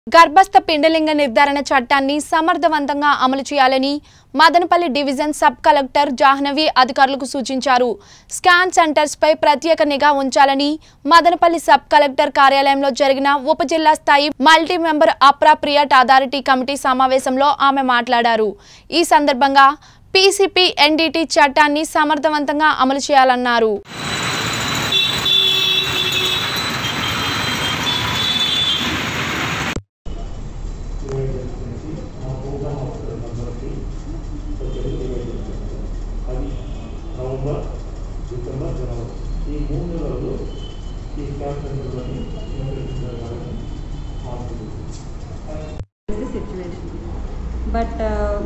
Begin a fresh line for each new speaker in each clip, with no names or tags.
గర్భస్థ పిండలింగ నిర్ధారణ చట్టాన్ని సమర్థవంతంగా అమలు చేయాలని Madanapalle division sub collector Jahnavi అధికారులకు సూచించారు స్కాన్ సెంటర్స్ పై ప్రత్యేక నిఘా ఉంచాలని మదనపల్లి సబ్ కలెక్టర్ కార్యాలయంలో జరిగిన ఉప జిల్లా స్థాయి multi member appropriate authority committee సమావేశంలో ఆమె మాట్లాడారు ఈ సందర్భంగా పీసీపీ ఎన్డీటీ చట్టాన్ని సమర్థవంతంగా అమలు చేయాలన్నారు
అది నవంబర్ డిసెంబర్ జనవరి ఈ మూడు నెలల్లో ఈ క్యాంప్ సెంటర్లని నిర్వహించాలని ఆశిస్తున్నాను
ది సిచ్యువేషన్ బట్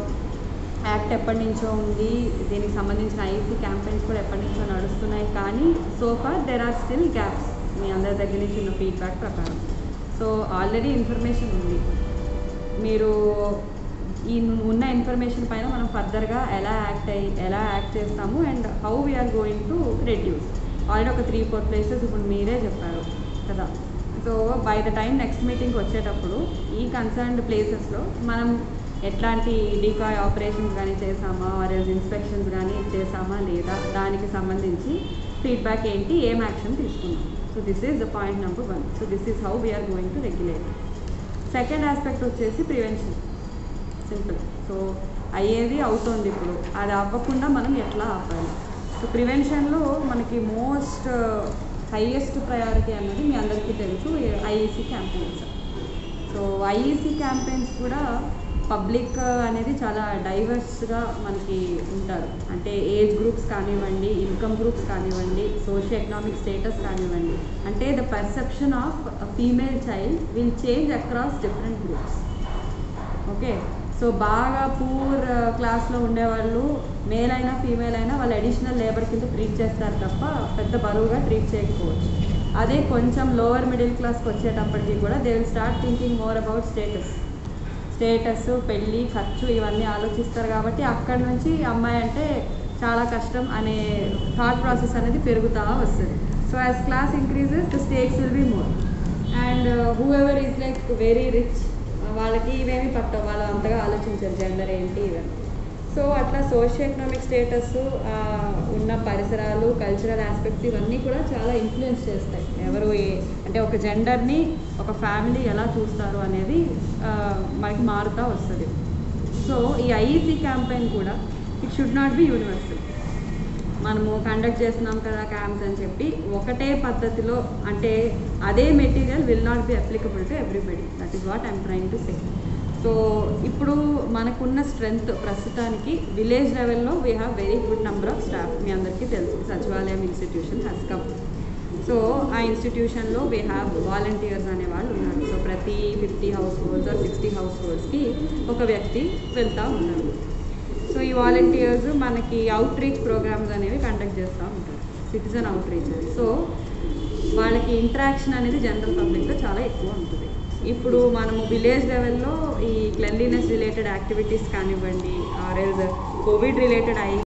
యాక్ట్ ఎప్పటి నుంచో ఉంది దీనికి సంబంధించిన ఐసీ క్యాంపెయిన్స్ కూడా ఎప్పటి నుంచో నడుస్తున్నాయి కానీ so far there are still gaps మీ అందరి దగ్గర నుంచి ఉన్న ఫీడ్బ్యాక్ ప్రకారం సో ఆల్రెడీ ఇన్ఫర్మేషన్ ఉంది మీరు ఈ ఉన్న ఇన్ఫర్మేషన్ పైన మనం ఫర్దర్గా ఎలా యాక్ట్ అయ్యి ఎలా యాక్ట్ చేస్తాము and how we are going to reduce already ఒక త్రీ ఫోర్ ప్లేసెస్ ఇప్పుడు మీరే చెప్పారు కదా so by the time next మీటింగ్కి వచ్చేటప్పుడు ఈ కన్సర్న్డ్ ప్లేసెస్లో మనం ఎట్లాంటి డీకాయ్ ఆపరేషన్స్ కానీ చేసామా ఆర్ ఇన్స్పెక్షన్స్ కానీ చేసామా లేదా దానికి సంబంధించి ఫీడ్బ్యాక్ ఏంటి ఏం యాక్షన్ తీసుకున్నాం so this is the point number one so this is how we are going to regulate second aspect వచ్చేసి ప్రివెన్షన్ సింపుల్ సో అయ్యేది అవుతుంది ఇప్పుడు అది అవ్వకుండా మనం ఎట్లా ఆపాలి సో ప్రివెన్షన్లో మనకి మోస్ట్ హైయెస్ట్ ప్రయారిటీ అన్నది మీ అందరికీ తెలుసు IEC campaigns so IEC campaigns కూడా పబ్లిక్ అనేది చాలా డైవర్స్గా మనకి ఉంటారు అంటే ఏజ్ గ్రూప్స్ కానివ్వండి ఇన్కమ్ గ్రూప్స్ కానివ్వండి సోషియో ఎకనామిక్ స్టేటస్ కానివ్వండి అంటే the perception of female child will change across different groups okay so బాగా పూర్ క్లాస్లో ఉండేవాళ్ళు మేల్ అయినా ఫీమేల్ అయినా వాళ్ళు అడిషనల్ లేబర్ కింద ట్రీట్ చేస్తారు తప్ప పెద్ద బరువుగా ట్రీట్ చేయకపోవచ్చు అదే కొంచెం లోవర్ మిడిల్ క్లాస్కి వచ్చేటప్పటికి కూడా they will start thinking more about status status పెళ్ళి ఖర్చు ఇవన్నీ ఆలోచిస్తారు కాబట్టి అక్కడి నుంచి అమ్మాయి అంటే చాలా కష్టం అనే థాట్ ప్రాసెస్ అనేది పెరుగుతూ వస్తుంది so as class increases the stakes will be more and whoever is like very rich వాళ్ళకి ఇవేమి పట్టవు వాళ్ళు అంతగా ఆలోచించారు జెండర్ ఏంటి ఇవన్నీ సో అట్లా సోషియో ఎకనామిక్ స్టేటస్ ఉన్న పరిసరాలు కల్చరల్ ఆస్పెక్ట్స్ ఇవన్నీ కూడా చాలా ఇన్ఫ్లుయెన్స్ చేస్తాయి ఎవరు ఏ- అంటే ఒక జెండర్ని ఒక ఫ్యామిలీ ఎలా చూస్తారు అనేది ఆ, మనకి మారుతూ వస్తుంది సో ఈ ఐఈసీ క్యాంపెయిన్ కూడా it should not be universal మనము కండక్ట్ చేస్తున్నాం కదా క్యాంప్స్ అని చెప్పి ఒకటే పద్ధతిలో అంటే అదే material will not be applicable to everybody that is what I'm trying to say so ఇప్పుడు మనకున్న స్ట్రెంగ్త్ ప్రస్తుతానికి విలేజ్ లెవెల్లో we have very good number of staff మీ అందరికీ తెలుసు సచివాలయం ఇన్స్టిట్యూషన్ హ్యాస్ కమ్ సో ఆ ఇన్స్టిట్యూషన్లో వీ హ్యావ్ వాలంటీర్స్ అనే వాళ్ళు ఉన్నారు సో ప్రతి fifty households or sixty హౌస్ హోల్డ్స్కి ఒక వ్యక్తి వెళ్తూ ఉన్నారు సో ఈ వాలంటీర్స్ మనకి అవుట్ రీచ్ ప్రోగ్రామ్స్ అనేవి కండక్ట్ చేస్తూ ఉంటారు సిటిజన్ అవుట్ రీచ్ అని సో వాళ్ళకి ఇంటరాక్షన్ అనేది జనరల్ పబ్లిక్లో చాలా ఎక్కువ ఉంటుంది ఇప్పుడు మనము విలేజ్ లెవెల్లో ఈ క్లెన్లీనెస్ రిలేటెడ్ యాక్టివిటీస్ కానివ్వండి or else COVID related I